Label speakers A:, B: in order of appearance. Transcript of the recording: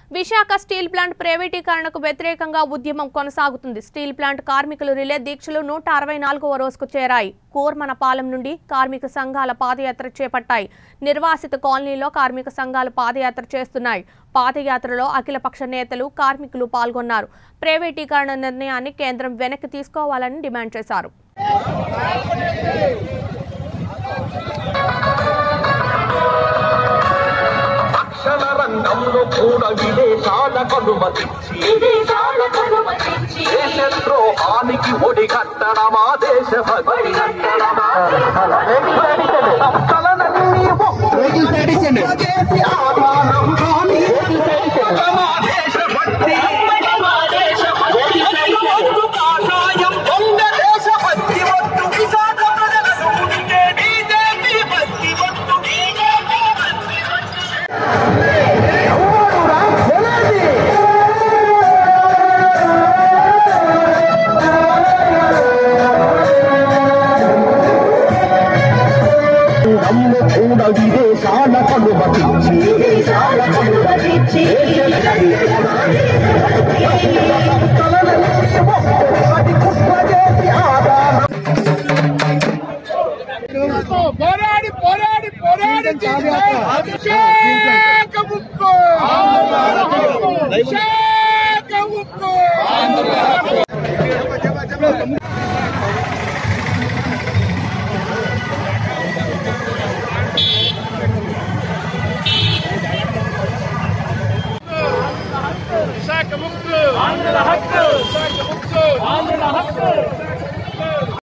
A: Visakha steel plant ప్రైవేటీకరణకు వ్యతిరేకంగా ఉద్యమం కొనసాగుతుంది స్టీల్ ప్లాంట్ కార్మికులు రిలే దీక్షలు నూట అరవై నాలుగవ రోజుకు చేరాయి కూర్మనపాలెం నుండి కార్మిక సంఘాల పాదయాత్ర చేపట్టాయి నిర్వాసిత కాలనీలో కార్మిక సంఘాలు పాదయాత్ర చేస్తున్నాయి పాదయాత్రలో అఖిలపక్ష నేతలు కార్మికులు పాల్గొన్నారు ప్రైవేటీకరణ నిర్ణయాన్ని కేంద్రం వెనక్కి తీసుకోవాలని డిమాండ్ చేశారు
B: రక్షణ రంగంలో కూడా విదేశాలకు అనుమతించి దేశద్రోహానికి ఒడిగట్టడమా దేశభక్తి సంస్థలనన్నీ ఒక్క చేసి ఆధారం కాని మా దేశభక్తి ఒట్టు కాషాయం దొంగ దేశభక్తి ఒట్టు విశాఖ ప్రజలకు ఉంటే బీజేపీ భక్తి ఒట్టు బీజేపీ భక్తి ఒట్టు నమ్ము కూడా విదేశాలకు అనుమతించి అది కుట్ర చేసి ఆధారం
C: పోరాడి పోరాడి పోరాడి విశాఖ ఉక్కు విశాఖ ఉక్కు